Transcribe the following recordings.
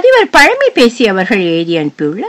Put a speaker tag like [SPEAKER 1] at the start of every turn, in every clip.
[SPEAKER 1] முனிவர் பழமை பேசி அவர்கள் எழுதி அனுப்பியுள்ள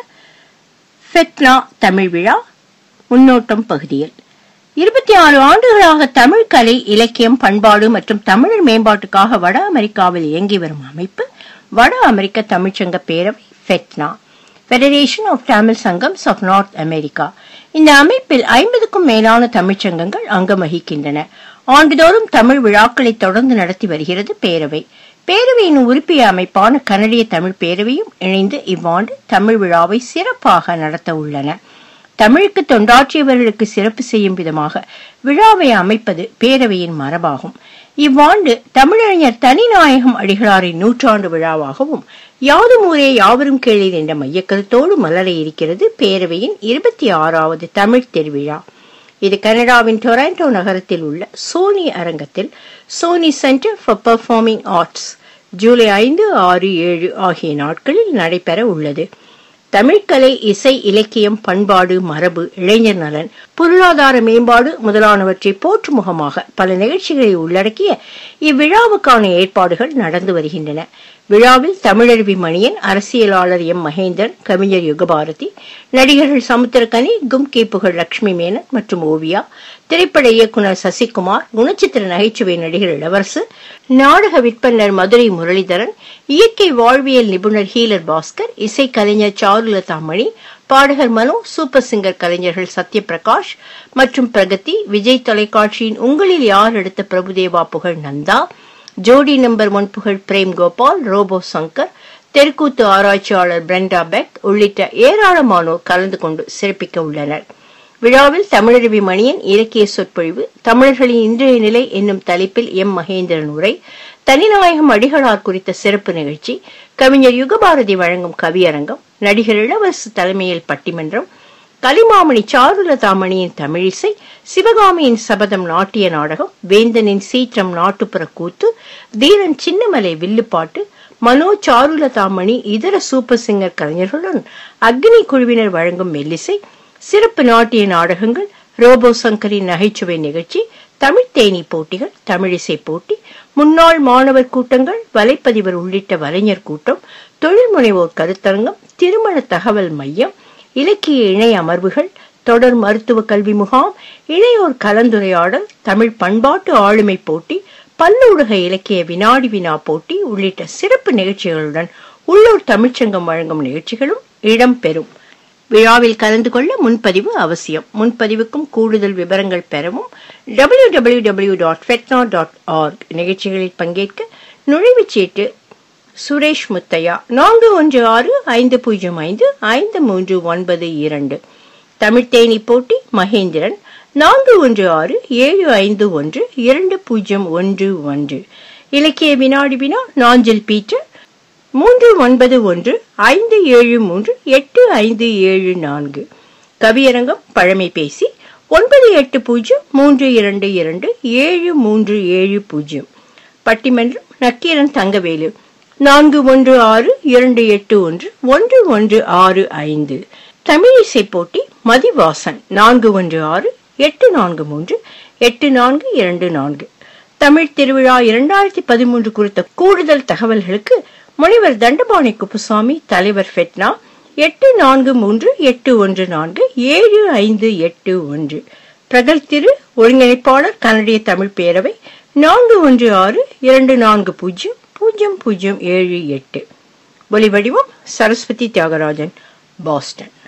[SPEAKER 1] ஃபெத்னா தமிழ் விழா முன்னோட்டம் பகுதியில் இருபத்தி ஆறு ஆண்டுகளாக தமிழ் கலை இலக்கியம் பண்பாடு மற்றும் தமிழர் மேம்பாட்டுக்காக வட அமெரிக்காவில் இயங்கி வரும் அமைப்பு வட அமெரிக்க தமிழ்ச்சங்க பேரவை FETNA federation of Tamil Sangams of north America இந்த அமைப்பில் ஐம்பதுக்கும் மேலான தமிழ்ச்சங்கங்கள் அங்கம் வகிக்கின்றன ஆண்டுதோறும் தமிழ் விழாக்களை தொடர்ந்து நடத்தி வருகிறது பேரவை பேரவையின் உறுப்பிய அமைப்பான கனடிய தமிழ் பேரவையும் இணைந்து இவ்வாண்டு தமிழ் விழாவை சிறப்பாக நடத்த உள்ளன தமிழுக்கு தொண்டாற்றியவர்களுக்கு சிறப்பு செய்யும் விதமாக விழாவை அமைப்பது பேரவையின் மரபாகும் இவ்வாண்டு தமிழறிஞர் தனிநாயகம் அடிகளாரின் நூற்றாண்டு விழாவாகவும் யாதும் ஊரே யாவரும் கேளீர் என்ற மையக்கருத்தோடு மலர இருக்கிறது பேரவையின் இருபத்தி ஆறாவது தமிழ் திருவிழா இது கனடாவின் டொராண்டோ நகரத்தில் உள்ள சோனி அரங்கத்தில் Sony centre for performing arts July ஐந்து ஆறு ஏழு ஆகிய நாட்களில் நடைபெற உள்ளது தமிழ்கலை இசை இலக்கியம் பண்பாடு மரபு இளைஞர் நலன் பொருளாதார மேம்பாடு முதலானவற்றை போற்று முகமாக பல நிகழ்ச்சிகளை உள்ளடக்கிய இவ்விழாவுக்கான ஏற்பாடுகள் நடந்து வருகின்றன விழாவில் தமிழருவி மணியன் அரசியலாளர் எம் மகேந்திரன் கவிஞர் யுகபாரதி நடிகர்கள் சமுத்திரகனி கும்கே புகழ் லட்சுமி மேனன் மற்றும் ஓவியா திரைப்பட இயக்குனர் சசிகுமார் குணச்சித்திர நகைச்சுவை நடிகர் இளவரசு நாடக விற்பனர் மதுரை முரளிதரன் இயற்கை வாழ்வியல் நிபுணர் ஹீலர் பாஸ்கர் இசை கலைஞர் சாருலதா மணி பாடகர் மனோ சூப்பர் சிங்கர் கலைஞர்கள் சத்யபிரகாஷ் மற்றும் பிரகதி விஜய் தொலைக்காட்சியின் உங்களில் யார் எடுத்த பிரபுதேவா புகழ் நந்தா ஜோடி நம்பர் ஒன் புகழ் பிரேம் கோபால் ரோபோ சங்கர் தெருக்கூத்து ஆராய்ச்சியாளர் பிரெண்டா பெக் உள்ளிட்ட ஏராளமானோர் கலந்து கொண்டு சிறப்பிக்க உள்ளனர் விழாவில் தமிழருவி மணியன் இலக்கிய சொற்பொழிவு தமிழர்களின் இன்றைய நிலை என்னும் தலைப்பில் எம் மகேந்திரன் உரை தனிநாயகம் அடிகளார் குறித்த சிறப்பு நிகழ்ச்சி கவிஞர் யுகபாரதி வழங்கும் கவியரங்கம் நடிகர் இளவரசு தலைமையில் பட்டிமன்றம் கலிமாமணி சாருலதாமணியின் தமிழிசை சிவகாமியின் சபதம் நாட்டிய நாடகம் வேந்தனின் சீற்றம் நாட்டுப்புற கூத்து தீரன் சின்னமலை வில்லுப்பாட்டு மனோ சாருலதாமணி இதர சூப்பர் சிங்கர் கலைஞர்களுடன் அக்னி குழுவினர் வழங்கும் மெல்லிசை சிறப்பு நாட்டிய நாடகங்கள் ரோபோ சங்கரின் நகைச்சுவை நிகழ்ச்சி தமிழ் தேனி போட்டிகள் தமிழிசை போட்டி முன்னாள் மாணவர் கூட்டங்கள் வலைப்பதிவர் உள்ளிட்ட வலைஞர் கூட்டம் தொழில் முனைவோர் கருத்தரங்கம் திருமண தகவல் மையம் இலக்கிய இணை அமர்வுகள் தொடர் மருத்துவ கல்வி முகாம் இளையோர் கலந்துரையாடல் தமிழ் பண்பாட்டு ஆளுமை போட்டி பல்லூடக இலக்கிய வினாடி வினா போட்டி உள்ளிட்ட சிறப்பு நிகழ்ச்சிகளுடன் உள்ளூர் தமிழ்ச்சங்கம் வழங்கும் நிகழ்ச்சிகளும் இடம்பெறும் விழாவில் கலந்து கொள்ள முன்பதிவு அவசியம் முன்பதிவுக்கும் கூடுதல் விவரங்கள் பெறவும் W W W dot FETNA dot org நிகழ்ச்சிகளில் பங்கேற்க நுழைவுச் சீட்டு சுரேஷ் முத்தையா நான்கு ஒன்று ஆறு ஐந்து பூஜ்ஜியம் ஐந்து ஐந்து மூன்று ஒன்பது இரண்டு தமிழ்த்தேனி போட்டி மகேந்திரன் நான்கு ஒன்று ஆறு ஏழு ஐந்து ஒன்று இரண்டு பூஜ்ஜியம் ஒன்று ஒன்று இலக்கிய வினாடி வினா நாஞ்சில் பீட்டர் மூன்று ஒன்பது ஒன்று ஐந்து ஏழு மூன்று எட்டு ஐந்து ஏழு நான்கு கவியரங்கம் பழமை பேசி ஒன்பது எட்டு பூஜ்ஜியம் மூன்று இரண்டு இரண்டு ஏழு மூன்று ஏழு பூஜ்ஜியம் பட்டிமன்றம் நக்கீரன் தங்கவேலு நான்கு ஒன்று ஆறு இரண்டு எட்டு ஒன்று ஒன்று ஒன்று ஆறு ஐந்து தமிழிசை போட்டி மதிவாசன் நான்கு ஒன்று ஆறு எட்டு நான்கு மூன்று எட்டு நான்கு இரண்டு நான்கு தமிழ் திருவிழா இரண்டாயிரத்தி பதிமூன்று குறித்த கூடுதல் தகவல்களுக்கு முனைவர் தண்டபாணி குப்புசாமி தலைவர் ஃபெட்னா எட்டு நான்கு மூன்று எட்டு ஒன்று நான்கு ஏழு ஐந்து எட்டு ஒன்று பிரகல் திரு ஒருங்கிணைப்பாளர் கனடிய தமிழ் பேரவை நான்கு ஒன்று ஆறு இரண்டு நான்கு பூஜ்ஜியம் பூஜ்ஜியம் பூஜ்ஜியம் ஏழு எட்டு ஒலிவடிவம் சரஸ்வதி தியாகராஜன் பாஸ்டன்